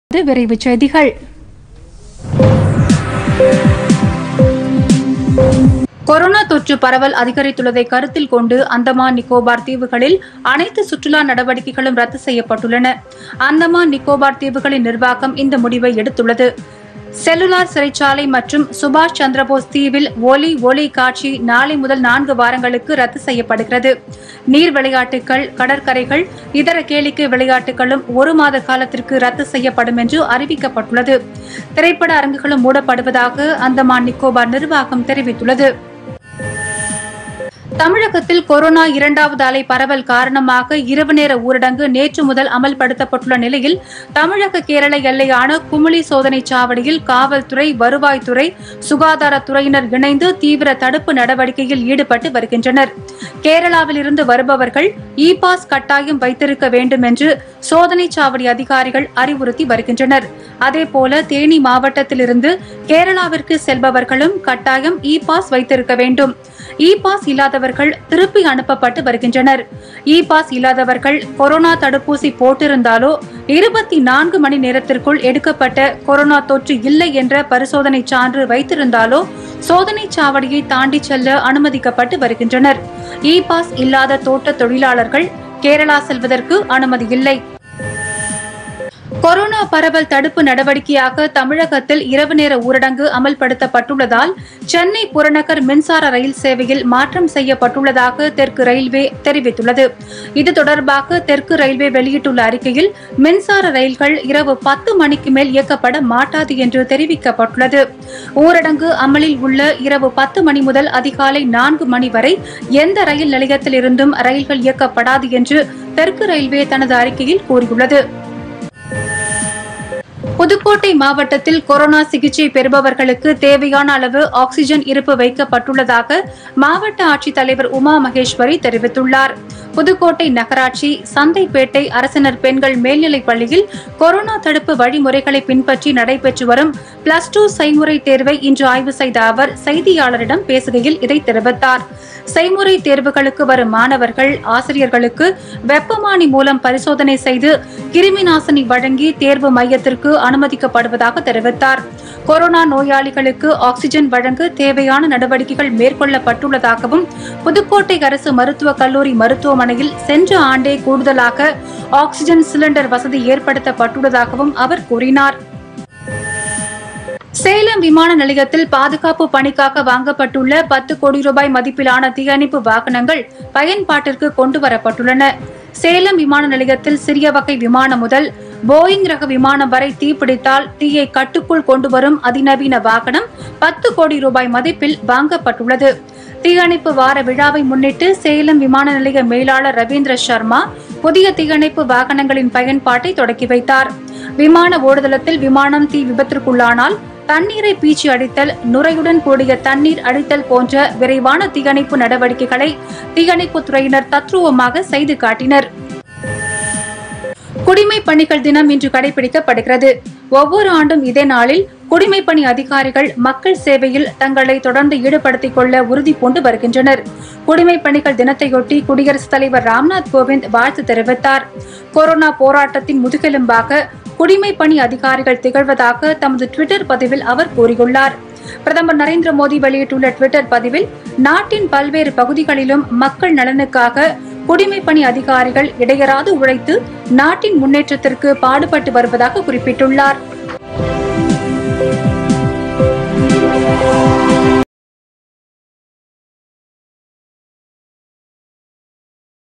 இது விரைவுச் செய்திகள் கொரோனா தொற்று பரவல் அதிகரித்துள்ளதை கருத்தில் கொண்டு அந்தமான் நிக்கோபார் தீவுகளில் அனைத்து சுற்றுலா நடவடிக்கைகளும் ரத்து செய்யப்பட்டுள்ளன அந்தமான் நிக்கோபார் தீவுகளின் நிர்வாகம் இந்த முடிவை எடுத்துள்ளது செல்லுலார் சிறைச்சாலை மற்றும் சுபாஷ் சந்திரபோஸ் தீவில் ஒலி ஒளி காட்சி நாளை முதல் நான்கு வாரங்களுக்கு ரத்து செய்யப்படுகிறது நீர் விளையாட்டுகள் கடற்கரைகள் இதர கேளிக்கை விளையாட்டுகளும் ஒரு மாத காலத்திற்கு ரத்து செய்யப்படும் என்று அறிவிக்கப்பட்டுள்ளது திரைப்பட அரங்குகளும் மூடப்படுவதாக அந்தமான் நிக்கோபார் நிர்வாகம் தெரிவித்துள்ளது தமிழகத்தில் கொரோனா இரண்டாவது அலை பரவல் காரணமாக இரவு நேர ஊரடங்கு நேற்று முதல் அமல்படுத்தப்பட்டுள்ள நிலையில் தமிழக கேரள எல்லையான குமுளி சோதனைச் சாவடியில் காவல்துறை வருவாய்த்துறை சுகாதாரத்துறையினர் இணைந்து தீவிர தடுப்பு நடவடிக்கையில் ஈடுபட்டு வருகின்றனர் கேரளாவில் இருந்து வருபவர்கள் இ பாஸ் கட்டாயம் வைத்திருக்க வேண்டும் என்று சோதனைச் சாவடி அதிகாரிகள் அறிவுறுத்தி வருகின்றனர் அதேபோல தேனி மாவட்டத்திலிருந்து கேரளாவிற்கு செல்பவர்களும் கட்டாயம் இ பாஸ் வைத்திருக்க வேண்டும் இ பாஸ் இல்லாதவர்கள் திருப்பி அனுப்பப்பட்டு வருகின்றனர் இ பாஸ் இல்லாதவர்கள் கொரோனா தடுப்பூசி போட்டிருந்தாலோ இருபத்தி நான்கு மணி நேரத்திற்குள் எடுக்கப்பட்ட கொரோனா தொற்று இல்லை என்ற பரிசோதனை சான்று வைத்திருந்தாலோ சோதனை சாவடியை தாண்டி செல்ல அனுமதிக்கப்பட்டு வருகின்றனர் இ பாஸ் இல்லாத தோட்ட தொழிலாளர்கள் கேரளா செல்வதற்கு அனுமதி இல்லை கொரோனா பரவல் தடுப்பு நடவடிக்கையாக தமிழகத்தில் இரவு நேர ஊரடங்கு அமல்படுத்தப்பட்டுள்ளதால் சென்னை புறநகர் மின்சார ரயில் சேவையில் மாற்றம் செய்யப்பட்டுள்ளதாக தெற்கு ரயில்வே தெரிவித்துள்ளது இது தொடர்பாக தெற்கு ரயில்வே வெளியிட்டுள்ள அறிக்கையில் மின்சார ரயில்கள் இரவு பத்து மணிக்கு மேல் இயக்கப்பட மாட்டாது என்று தெரிவிக்கப்பட்டுள்ளது ஊரடங்கு அமலில் உள்ள இரவு பத்து மணி முதல் அதிகாலை நான்கு மணி வரை எந்த ரயில் நிலையத்தில் இருந்தும் ரயில்கள் இயக்கப்படாது என்று தெற்கு ரயில்வே தனது அறிக்கையில் கூறியுள்ளது புதுக்கோட்டை மாவட்டத்தில் கொரோனா சிகிச்சை பெறுபவர்களுக்கு தேவையான அளவு ஆக்ஸிஜன் இருப்பு வைக்கப்பட்டுள்ளதாக மாவட்ட ஆட்சித்தலைவர் உமா மகேஸ்வரி தெரிவித்துள்ளார் புதுக்கோட்டை நகராட்சி சந்தைப்பேட்டை அரசினர் பெண்கள் மேல்நிலைப் பள்ளியில் கொரோனா தடுப்பு வழிமுறைகளை பின்பற்றி நடைபெற்று வரும் பிளஸ் டூ செய்முறை தேர்வை இன்று ஆய்வு செய்த அவர் செய்தியாளரிடம் பேசுகையில் இதை தெரிவித்தார் செய்முறை தேர்வுகளுக்கு வரும் மாணவர்கள் ஆசிரியர்களுக்கு வெப்பமானி மூலம் பரிசோதனை செய்து கிருமி நாசினி வழங்கி தேர்வு மையத்திற்கு அனுமதிக்கப்படுவதாக தெரிவித்தார் கொரோனா நோயாளிகளுக்கு ஆக்ஸிஜன் வழங்க தேவையான நடவடிக்கைகள் மேற்கொள்ளப்பட்டுள்ளதாகவும் புதுக்கோட்டை அரசு மருத்துவக் கல்லூரி மருத்துவமனையில் சென்ற ஆண்டே கூடுதலாக ஆக்ஸிஜன் சிலிண்டர் வசதி ஏற்படுத்தப்பட்டுள்ளதாகவும் அவர் கூறினார் சேலம் விமான நிலையத்தில் பாதுகாப்பு பணிக்காக வாங்கப்பட்டுள்ள பத்து கோடி ரூபாய் மதிப்பிலான தீயணைப்பு வாகனங்கள் பயன்பாட்டிற்கு கொண்டு வரப்பட்டுள்ளன சேலம் விமான நிலையத்தில் சிறிய வகை விமானம் முதல் போயிங் ரக விமானம் வரை தீப்பிடித்தால் தீயை கட்டுக்குள் கொண்டு வரும் அதிநவீன வாகனம் பத்து கோடி ரூபாய் மதிப்பில் வாங்கப்பட்டுள்ளது தீயணைப்பு வார விழாவை முன்னிட்டு சேலம் விமான நிலைய மேலாளர் ரவீந்திர சர்மா புதிய தீயணைப்பு வாகனங்களின் பயன்பாட்டை தொடக்கி வைத்தார் விமான ஓடுதளத்தில் விமானம் தீ விபத்திற்குள்ளானால் தண்ணீரை பீச்சி அடித்தல் நுரையுடன் கூடிய தண்ணீர் அடித்தல் போன்ற விரைவான தீயணைப்பு நடவடிக்கைகளை தீயணைப்பு துறையினர் தத்ரூபமாக செய்து காட்டினர் குடிமை பணிகள் தினம் இன்று கடைபிடிக்கப்படுகிறது ஒவ்வொரு ஆண்டும் இதே நாளில் குடிமை பணி அதிகாரிகள் மக்கள் சேவையில் தங்களை தொடர்ந்து ஈடுபடுத்திக் கொள்ள உறுதி பூண்டு வருகின்றனர் குடிமை பணிகள் தினத்தையொட்டி குடியரசுத் தலைவர் ராம்நாத் கோவிந்த் வாழ்த்து தெரிவித்தார் கொரோனா போராட்டத்தின் முதுகெலும்பாக குடிமை பணி அதிகாரிகள் திகழ்வதாக தமது டுவிட்டர் பதிவில் அவர் கூறியுள்ளார் பிரதமர் நரேந்திர மோடி வெளியிட்டுள்ள டுவிட்டர் பதிவில் நாட்டின் பல்வேறு பகுதிகளிலும் மக்கள் நலனுக்காக குடிமை பணி அதிகாரிகள் இடையராது உழைத்து நாட்டின் முன்னேற்றத்திற்கு பாடுபட்டு வருவதாக குறிப்பிட்டுள்ளார்